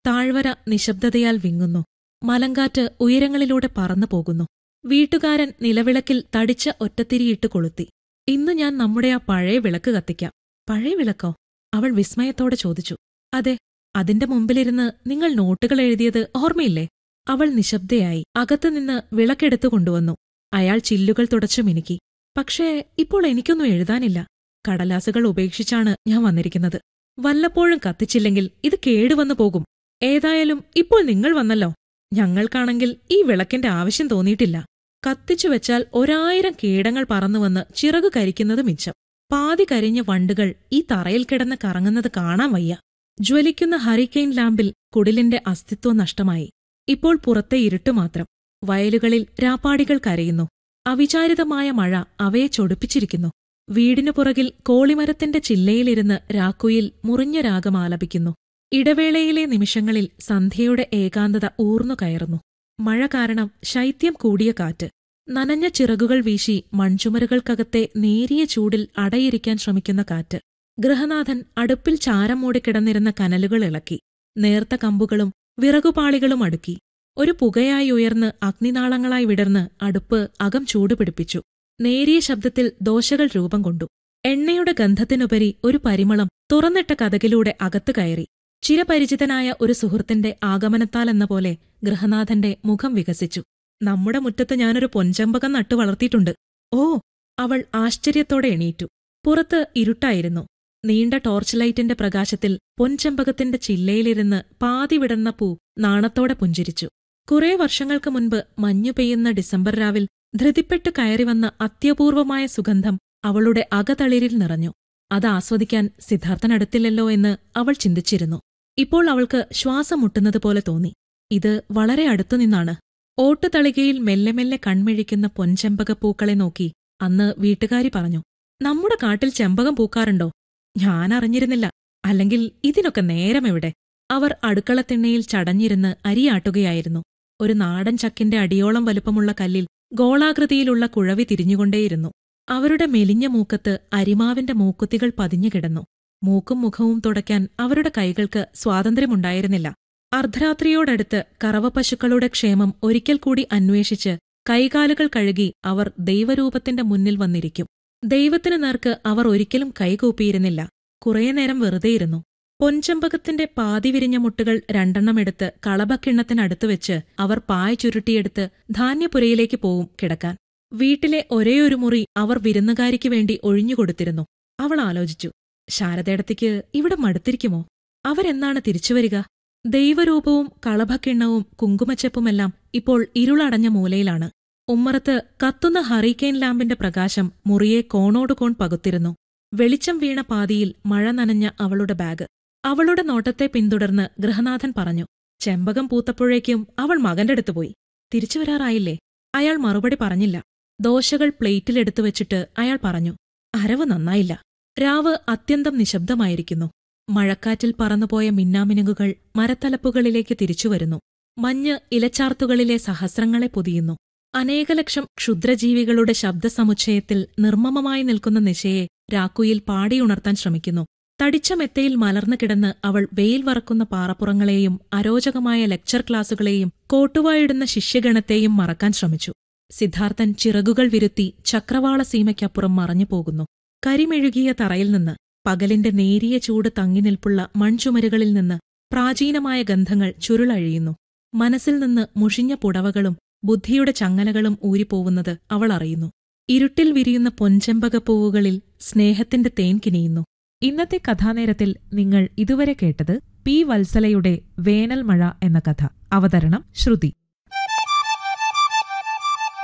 താഴ്വര നിശബ്ദതയാൽ വിങ്ങുന്നു മലങ്കാറ്റ് ഉയരങ്ങളിലൂടെ പറന്നു പോകുന്നു വീട്ടുകാരൻ നിലവിളക്കിൽ തടിച്ച ഒറ്റത്തിരിയിട്ട് കൊളുത്തി ഇന്ന് ഞാൻ നമ്മുടെ ആ പഴയ വിളക്ക് കത്തിക്കാം പഴയ വിളക്കോ അവൾ വിസ്മയത്തോടെ ചോദിച്ചു അതെ അതിന്റെ മുമ്പിലിരുന്ന് നിങ്ങൾ നോട്ടുകൾ എഴുതിയത് ഓർമ്മയില്ലേ അവൾ നിശബ്ദയായി അകത്തുനിന്ന് വിളക്കെടുത്തു കൊണ്ടുവന്നു അയാൾ ചില്ലുകൾ തുടച്ചു മിനുക്കി പക്ഷേ ഇപ്പോൾ എനിക്കൊന്നും എഴുതാനില്ല കടലാസുകൾ ഉപേക്ഷിച്ചാണ് ഞാൻ വന്നിരിക്കുന്നത് വല്ലപ്പോഴും കത്തിച്ചില്ലെങ്കിൽ ഇത് കേടുവന്നു പോകും ഏതായാലും ഇപ്പോൾ നിങ്ങൾ വന്നല്ലോ ഞങ്ങൾക്കാണെങ്കിൽ ഈ വിളക്കിന്റെ ആവശ്യം തോന്നിയിട്ടില്ല കത്തിച്ചു വെച്ചാൽ ഒരായിരം കീടങ്ങൾ പറന്നുവന്ന് ചിറകു കരിക്കുന്നത് മിച്ചം പാതി കരിഞ്ഞ വണ്ടുകൾ ഈ തറയിൽ കിടന്ന് കറങ്ങുന്നത് കാണാൻ വയ്യ ജ്വലിക്കുന്ന ഹറിക്കെയിൻ ലാമ്പിൽ കുടിലിന്റെ അസ്തിത്വം നഷ്ടമായി ഇപ്പോൾ പുറത്തെ ഇരുട്ട് മാത്രം വയലുകളിൽ രാപ്പാടികൾ കരയുന്നു അവിചാരിതമായ മഴ അവയെ ചൊടിപ്പിച്ചിരിക്കുന്നു വീടിനു പുറകിൽ കോളിമരത്തിന്റെ ചില്ലയിലിരുന്ന് രാക്കുയിൽ മുറിഞ്ഞ രാഗം ആലപിക്കുന്നു ഇടവേളയിലെ നിമിഷങ്ങളിൽ സന്ധ്യയുടെ ഏകാന്തത ഊർന്നു കയറുന്നു മഴ കാരണം ശൈത്യം കൂടിയ കാറ്റ് നനഞ്ഞ ചിറകുകൾ വീശി മൺചുമരുകൾക്കകത്തെ നേരിയ ചൂടിൽ അടയിരിക്കാൻ ശ്രമിക്കുന്ന കാറ്റ് ഗൃഹനാഥൻ അടുപ്പിൽ ചാരം മൂടിക്കിടന്നിരുന്ന കനലുകൾ ഇളക്കി നേർത്ത കമ്പുകളും വിറകുപാളികളും അടുക്കി ഒരു പുകയായി ഉയർന്ന് അഗ്നിനാളങ്ങളായി വിടർന്ന് അടുപ്പ് അകം ചൂടുപിടിപ്പിച്ചു നേരിയ ശബ്ദത്തിൽ ദോശകൾ രൂപം കൊണ്ടു എണ്ണയുടെ ഗന്ധത്തിനുപരി ഒരു പരിമളം തുറന്നിട്ട കഥകിലൂടെ അകത്തു കയറി ചിരപരിചിതനായ ഒരു സുഹൃത്തിന്റെ ആഗമനത്താലെന്ന പോലെ ഗൃഹനാഥന്റെ മുഖം വികസിച്ചു നമ്മുടെ മുറ്റത്ത് ഞാനൊരു പൊൻചമ്പകം നട്ടു വളർത്തിയിട്ടുണ്ട് ഓ അവൾ ആശ്ചര്യത്തോടെ എണീറ്റു പുറത്ത് ഇരുട്ടായിരുന്നു നീണ്ട ടോർച്ച് ലൈറ്റിന്റെ പ്രകാശത്തിൽ പൊൻചമ്പകത്തിന്റെ ചില്ലയിലിരുന്ന് പാതി വിടർന്ന പൂ നാണത്തോടെ പുഞ്ചിരിച്ചു കുറേ വർഷങ്ങൾക്ക് മുൻപ് മഞ്ഞു പെയ്യുന്ന ഡിസംബർ രാവിൽ ധൃതിപ്പെട്ട് കയറിവന്ന അത്യപൂർവമായ സുഗന്ധം അവളുടെ അകതളിരിൽ നിറഞ്ഞു അത് ആസ്വദിക്കാൻ സിദ്ധാർത്ഥനടുത്തില്ലല്ലോ എന്ന് അവൾ ചിന്തിച്ചിരുന്നു ഇപ്പോൾ അവൾക്ക് ശ്വാസം മുട്ടുന്നതുപോലെ തോന്നി ഇത് വളരെ അടുത്തുനിന്നാണ് ഓട്ടുതളികയിൽ മെല്ലെ മെല്ലെ കൺമിഴിക്കുന്ന പൊൻചെമ്പകപ്പൂക്കളെ നോക്കി അന്ന് വീട്ടുകാരി പറഞ്ഞു നമ്മുടെ കാട്ടിൽ ചെമ്പകം പൂക്കാറുണ്ടോ ഞാൻ അറിഞ്ഞിരുന്നില്ല അല്ലെങ്കിൽ ഇതിനൊക്കെ നേരമെവിടെ അവർ അടുക്കളത്തിണ്ണയിൽ ചടഞ്ഞിരുന്ന് അരിയാട്ടുകയായിരുന്നു ഒരു നാടൻ ചക്കിന്റെ അടിയോളം വലുപ്പമുള്ള കല്ലിൽ ഗോളാകൃതിയിലുള്ള കുഴവി തിരിഞ്ഞുകൊണ്ടേയിരുന്നു അവരുടെ മെലിഞ്ഞ മൂക്കത്ത് അരിമാവിന്റെ മൂക്കുത്തികൾ പതിഞ്ഞുകിടന്നു മൂക്കും മുഖവും തുടയ്ക്കാൻ അവരുടെ കൈകൾക്ക് സ്വാതന്ത്ര്യമുണ്ടായിരുന്നില്ല അർദ്ധരാത്രിയോടടുത്ത് കറവപ്പശുക്കളുടെ ക്ഷേമം ഒരിക്കൽ കൂടി അന്വേഷിച്ച് കൈകാലുകൾ കഴുകി അവർ ദൈവരൂപത്തിന്റെ മുന്നിൽ വന്നിരിക്കും ദൈവത്തിനു നേർക്ക് അവർ ഒരിക്കലും കൈകൂപ്പിയിരുന്നില്ല കുറേനേരം വെറുതെയിരുന്നു പൊൻചമ്പകത്തിന്റെ പാതി വിരിഞ്ഞ മുട്ടുകൾ രണ്ടെണ്ണമെടുത്ത് കളഭക്കിണ്ണത്തിനടുത്തു വെച്ച് അവർ പായ ചുരുട്ടിയെടുത്ത് ധാന്യപുരയിലേക്ക് പോവും കിടക്കാൻ വീട്ടിലെ ഒരേയൊരു മുറി അവർ വിരുന്നുകാരിക്ക് വേണ്ടി ഒഴിഞ്ഞുകൊടുത്തിരുന്നു അവൾ ആലോചിച്ചു ശാരദയിടത്തേക്ക് ഇവിടെ മടുത്തിരിക്കുമോ അവരെന്നാണ് തിരിച്ചുവരിക ദൈവരൂപവും കളഭക്കിണ്ണവും കുങ്കുമച്ചെപ്പുമെല്ലാം ഇപ്പോൾ ഇരുളടഞ്ഞ മൂലയിലാണ് ഉമ്മറത്ത് കത്തുന്ന ഹറിക്കെയിൻ ലാമ്പിന്റെ പ്രകാശം മുറിയെ കോണോട് കോൺ പകുത്തിരുന്നു വെളിച്ചം വീണ പാതിയിൽ മഴ നനഞ്ഞ അവളുടെ ബാഗ് അവളുടെ നോട്ടത്തെ പിന്തുടർന്ന് ഗൃഹനാഥൻ പറഞ്ഞു ചെമ്പകം പൂത്തപ്പോഴേക്കും അവൾ മകന്റെ അടുത്ത് പോയി തിരിച്ചു വരാറായില്ലേ അയാൾ മറുപടി പറഞ്ഞില്ല ദോശകൾ പ്ലേറ്റിലെടുത്തു വെച്ചിട്ട് അയാൾ പറഞ്ഞു അരവ് നന്നായില്ല രാവ് അത്യന്തം നിശബ്ദമായിരിക്കുന്നു മഴക്കാറ്റിൽ പറന്നുപോയ മിന്നാമിനുങ്ങുകൾ മരത്തലപ്പുകളിലേക്ക് തിരിച്ചുവരുന്നു മഞ്ഞ് ഇലച്ചാർത്തുകളിലെ സഹസ്രങ്ങളെ പൊതിയുന്നു അനേകലക്ഷം ക്ഷുദ്രജീവികളുടെ ശബ്ദസമുച്ചയത്തിൽ നിർമ്മമമായി നിൽക്കുന്ന നിശയെ രാക്കുയിൽ പാടിയുണർത്താൻ ശ്രമിക്കുന്നു തടിച്ച മെത്തയിൽ മലർന്നു കിടന്ന് അവൾ വെയിൽ വറക്കുന്ന പാറപ്പുറങ്ങളെയും അരോചകമായ ലെക്ചർ ക്ലാസുകളെയും കോട്ടുവായിടുന്ന ശിഷ്യഗണത്തെയും മറക്കാൻ ശ്രമിച്ചു സിദ്ധാർത്ഥൻ ചിറകുകൾ വിരുത്തി ചക്രവാള സീമയ്ക്കപ്പുറം മറഞ്ഞു പോകുന്നു കരിമെഴുകിയ തറയിൽ നിന്ന് പകലിന്റെ നേരിയ ചൂട് തങ്ങി നിൽപ്പുള്ള മൺചുമരുകളിൽ നിന്ന് പ്രാചീനമായ ഗന്ധങ്ങൾ ചുരുളഴിയുന്നു മനസ്സിൽ നിന്ന് മുഷിഞ്ഞ പുടവകളും ബുദ്ധിയുടെ ചങ്ങലകളും ഊരിപ്പോവുന്നത് അവൾ അറിയുന്നു ഇരുട്ടിൽ വിരിയുന്ന പൊൻചെമ്പകപ്പൂവുകളിൽ സ്നേഹത്തിന്റെ തേൻ കിനിയുന്നു ഇന്നത്തെ കഥാനേരത്തിൽ നിങ്ങൾ ഇതുവരെ കേട്ടത് പി വത്സലയുടെ വേനൽ മഴ എന്ന കഥ അവതരണം ശ്രുതി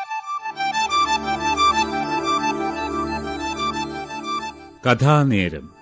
കഥാനേരം